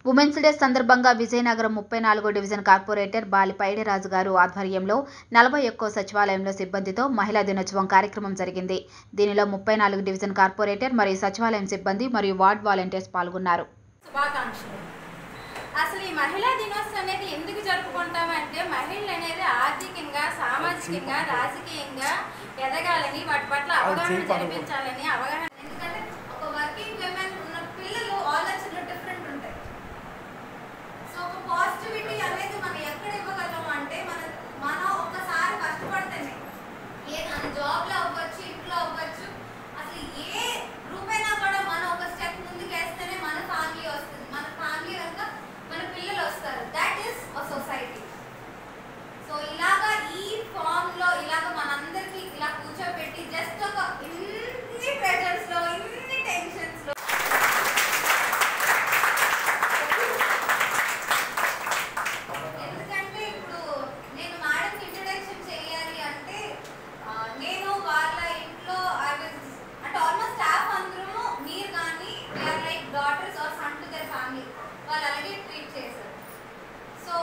Women's day సందర్భంగా విజయనగరం ముప్పై నాలుగో డివిజన్ కార్పొరేటర్ బాలి పైడిరాజు గారు ఆధ్వర్యంలో నలభై ఒక్కో సచివాలయంలో సిబ్బందితో మహిళా దినోత్సవం కార్యక్రమం జరిగింది దీనిలో ముప్పై నాలుగు డివిజన్ కార్పొరేటర్ మరియు సచివాలయం సిబ్బంది మరియు వార్డ్ వాలంటీర్స్ పాల్గొన్నారు శుభాకాంక్షలు అసలు ఈ మహిళా దినోత్సవం అనేది ఎందుకు జరుపుకుంటామంటే మహిళలు అనేది ఆర్థికంగా సామాజికంగా రాజకీయంగా ఎదగాలని వాటి పట్ల అవగాహన జరిపించాలని అవగాహన ఎందుకంటే ఒక వర్కింగ్ విమెన్ ఉన్న పిల్లలు ఆలోచనలు డిఫరెంట్ ఉంటాయి సో ఒక పాజిటివిటీ అనేది మనం ఎక్కడ ఇవ్వగలం అంటే మన మనం ఒక్కసారి కష్టపడితేనే ఏ మన జాబ్లో అవ్వచ్చు ఇంట్లో అవ్వచ్చు అసలు ఏ రూపైనా కూడా మనం ఒక స్టెప్ ముందుకు వేస్తేనే మన ఫ్యామిలీ వస్తుంది మన ఫ్యామిలీ కనుక మన పిల్లలు వస్తారు that is a society so ఇలాగా ఈ ఫామ్ లో ఇలాగ మనందరికి ఇలా కూర్చోబెట్టి జస్ట్ ఒక ఇన్ని ప్రెషర్స్ లో ఇన్ని టెన్షన్స్ లో ఎందుకంటే ఇప్పుడు నేను మేడం ఇంట్రడక్షన్ చేయాలి అంటే ఆ, నేను వాళ్ళ ఇంట్లో ఐ వాజ్ అంటే ఆల్మోస్ట్ స్టాఫ్ అందరూ మీరు కానీ or like daughters or son to their family వాళ్ళు అలాగే ట్రీట్ చేశారు సో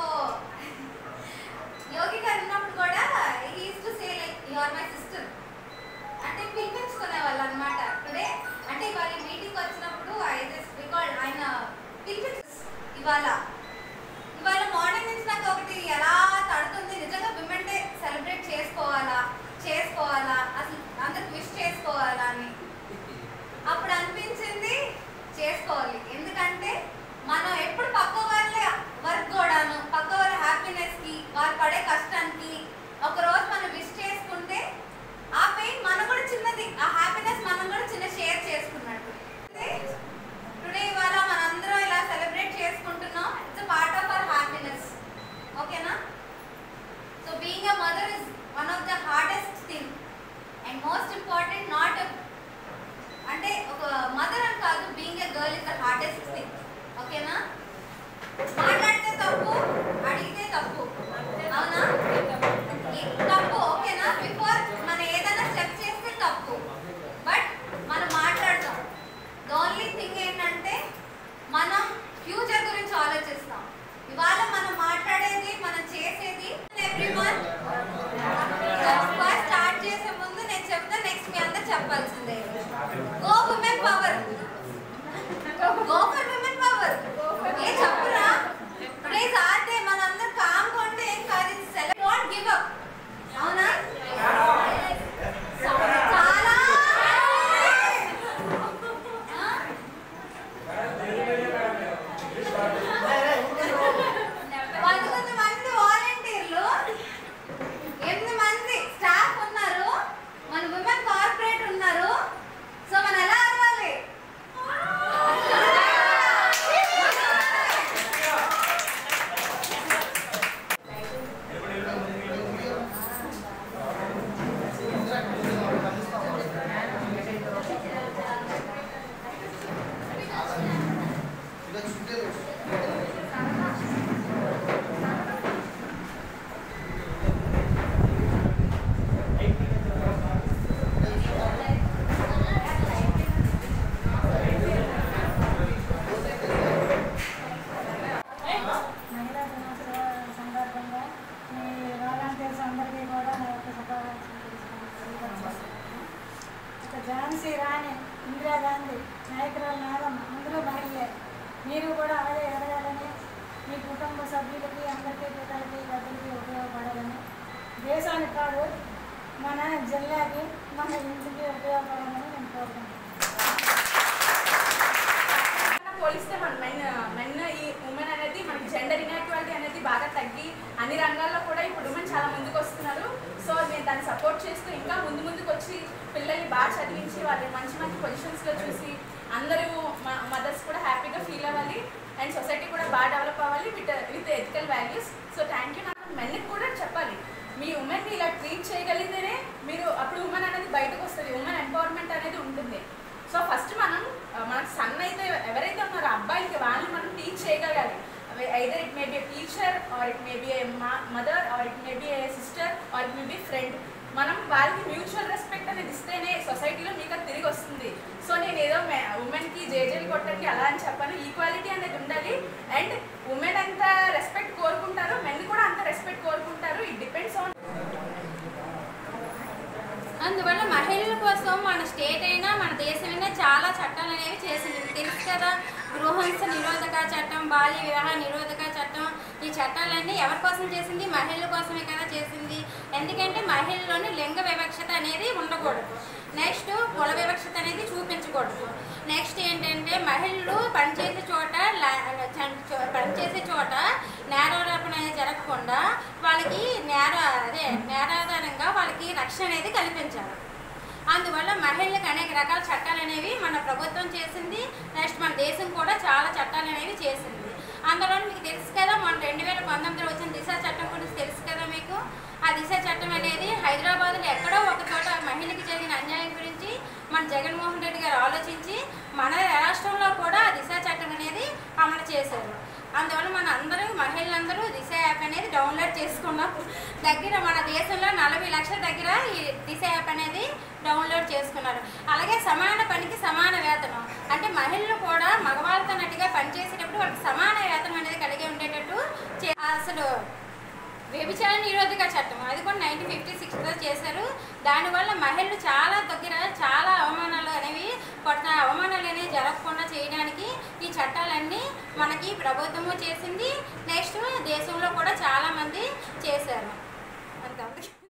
యోగి గారు ఉన్నప్పుడు కూడా is to say like you are my sister అంటే పిలిపించుకునే వాళ్ళు అనమాట టుడే అంటే ఇవాళ మీటింగ్ వచ్చినప్పుడు ఐ జస్ట్ రికార్డ్ ఆయన పిలిపించు ఇవాళ ఇవాళ మార్నింగ్ నుంచి నాకు ఒకటి ఎలా తడుతుంది నిజంగా విమెన్ డే సెలబ్రేట్ చేసుకోవాలా చేసుకోవాలా అసలు అందరికి విష్ చేసుకోవాలా అని అప్పుడు అనిపించింది చేసుకోవాలి ఎందుకంటే మనం ఎప్పుడు పక్క వాళ్ళ వర్క్ కూడాను పక్క వాళ్ళ హ్యాపీనెస్ కి వారు పడే కష్టానికి ఒక రోజు మనం విష్ చేసుకుంటే ఆ పెయిన్ మనం కూడా చిన్నది ఆ హ్యాపీనెస్ మనం కూడా చిన్న షేర్ చేసుకున్నట్టు టుడే ఇవాళ మనందరం ఇలా సెలబ్రేట్ చేసుకుంటున్నాం it's part of our happiness ఓకేనా so being a mother is one of the hardest thing and most important not అంటే ఒక మదర్ అని కాదు being a girl is the hardest thing ఓకేనా మాట్లాడితే తప్పు అడిగితే తప్పు అవునా ఈ తప్పు ఓకేనా బిఫోర్ మనం ఏదైనా స్టెప్ చేస్తే తప్పు బట్ మనం మాట్లాడతాం ద ఓన్లీ థింగ్ ఏంటంటే మనం ఫ్యూచర్ గురించి ఆలోచిస్తాం ఇవాళ మనం మాట్లాడేది మనం చేసేది ఎవ్రీవన్ ఫస్ట్ స్టార్ట్ చేసే ముందు నేను చెప్తా నెక్స్ట్ మీ అందరు చెప్పాల్సిందే go women power go for women power ఏ చెప్పురా ప్లీజ్ ఆడే మనందరం కామ్ కొంటే ఏం కాదు సెలెక్ట్ డోంట్ గివ్ అప్ అవునా చాలా ఆ? పదకొండు మంది వాలంటీర్లు ఎనిమిది మంది స్టాఫ్ ఉన్నారు మన ఉమెన్ కార్పొరేట్ ఉన్నారు సో మనం ఎలా అరవాలి మహిళా దినోత్సవ సందర్భంగా మీ వాలంటీర్స్ అందరికీ కూడా నా యొక్క శుభాకాంక్షలు తెలియజేస్తున్నాను. ఇక ఝాన్సీ రాణి ఇందిరాగాంధీ నాయకురాలు నాగమ్మ అందరూ మహిళలే మీరు కూడా అలాగే ఎదగాలని మీ కుటుంబ సభ్యులకి అందరికీ పిల్లలకి పెద్దలకి ఉపయోగపడాలని దేశానికి కాదు మన జిల్లాకి మన ఇంటికి ఉపయోగపడాలని నేను కోరుకుంటున్నాను పోలిస్తే మన మెన్ మెన్ ఈ ఉమెన్ అనేది మనకి జెండర్ ఇన్ఈక్వాలిటీ అనేది బాగా తగ్గి అన్ని రంగాల్లో కూడా ఇప్పుడు ఉమెన్ చాలా ముందుకు వస్తున్నారు సో నేను దాన్ని సపోర్ట్ చేస్తూ ఇంకా ముందు ముందుకు వచ్చి పిల్లల్ని బాగా చదివించి వాళ్ళని మంచి మంచి పొజిషన్స్లో చూసి అందరూ మదర్స్ కూడా హ్యాపీగా ఫీల్ అవ్వాలి అండ్ సొసైటీ కూడా బాగా డెవలప్ అవ్వాలి with with ethical values so thank you నాకు మెన్కి కూడా చెప్పాలి మీ ఉమెన్ని ఇలా ట్రీట్ చేయగలిగితేనే మీరు అప్పుడు ఉమెన్ అనేది బయటకు వస్తుంది ఉమెన్ ఎంపవర్మెంట్ అనేది ఉంటుంది సో ఫస్ట్ మనం ఆ, మనకు సన్ అయితే ఎవరైతే ఉన్నారో అబ్బాయిలకి వాళ్ళని మనం టీచ్ చేయగలగాలి either it may be teacher or it may be a mother or it may be a sister or it may be friend మనం వాళ్ళకి మ్యూచువల్ రెస్పెక్ట్ అనేది ఇస్తేనే సొసైటీలో మీకు అది తిరిగి వస్తుంది సో నేను ఏదో ఉమెన్కి జేజేలు కొట్ట అనుకోకండి అలా అని చెప్పాను ఈక్వాలిటీ అనేది ఉండాలి అండ్ ఉమెన్ ఎంత రెస్పెక్ట్ కోరుకుంటారో మెన్ కూడా అంత రెస్పెక్ట్ కోరుకుంటారు ఇట్ డిపెండ్స్ ఆన్ అందువల్ల మహిళల కోసం మన స్టేట్ అయినా మన దేశమైనా చాలా చట్టాలు అనేవి చేసింది మీకు తెలుసు కదా గృహహింస నిరోధక చట్టం బాల్య వివాహ నిరోధక చట్టం ఈ చట్టాలన్నీ ఎవరి కోసం చేసింది మహిళల కోసమే కదా చేసింది ఎందుకంటే మహిళల్లోని లింగ వివక్షత అనేది ఉండకూడదు నెక్స్ట్ కుల వివక్షత అనేది చూపించకూడదు నెక్స్ట్ ఏంటంటే మహిళలు పనిచేసే చోట లా- చ- చో- పనిచేసే చోట నేరారోపణ అనేది జరగకుండా వాళ్ళకి నేర అదే నేరాధారంగా వాళ్ళకి రక్షణ అనేది కల్పించాలి అందువల్ల మహిళలకు అనేక రకాల చట్టాలు అనేవి మన ప్రభుత్వం చేసింది నెక్స్ట్ మన దేశం కూడా చాలా చట్టాలు అనేవి చేసింది అందులో మీకు తెలుసు కదా మన రెండు వేల పంతొమ్మిదిలో వచ్చిన దిశ చట్టం గురించి తెలుసు కదా మీకు ఆ దిశ చట్టం అనేది హైదరాబాద్లో ఎక్కడో ఒక చోట మహిళకి జరిగిన అన్యాయం గురించి మన జగన్మోహన్ రెడ్డి గారు ఆలోచించి మన రాష్ట్రంలో కూడా ఆ దిశ చట్టం అనేది అమలు చేశారు అందువల్ల మన అందరూ మహిళలందరూ దిశ యాప్ అనేది డౌన్లోడ్ చేసుకున్నాం దగ్గర మన దేశంలో నలభై లక్షల దగ్గర ఈ దిశ యాప్ అనేది డౌన్లోడ్ చేసుకున్నారు అలాగే సమాన పనికి సమాన వేతనం అంటే మహిళలు కూడా మగవాళ్ళతో నట్టుగా పనిచేసేటప్పుడు వాళ్ళకి సమాన వేతనం అనేది కలిగి ఉండేటట్టు చే- అసలు వ్యభిచార నిరోధక చట్టం అది కూడా నైన్టీన్ ఫిఫ్టీ సిక్స్లో చేశారు దానివల్ల మహిళలు చాలా దగ్గర చాలా అవమానాలు అనేవి పడుతున్న అవమానాలు అనేవి జరగకుండా చేయడానికి ఈ చట్టాలన్నీ మనకి ప్రభుత్వము చేసింది నెక్స్ట్ దేశంలో కూడా చాలామంది చేశారు అంతే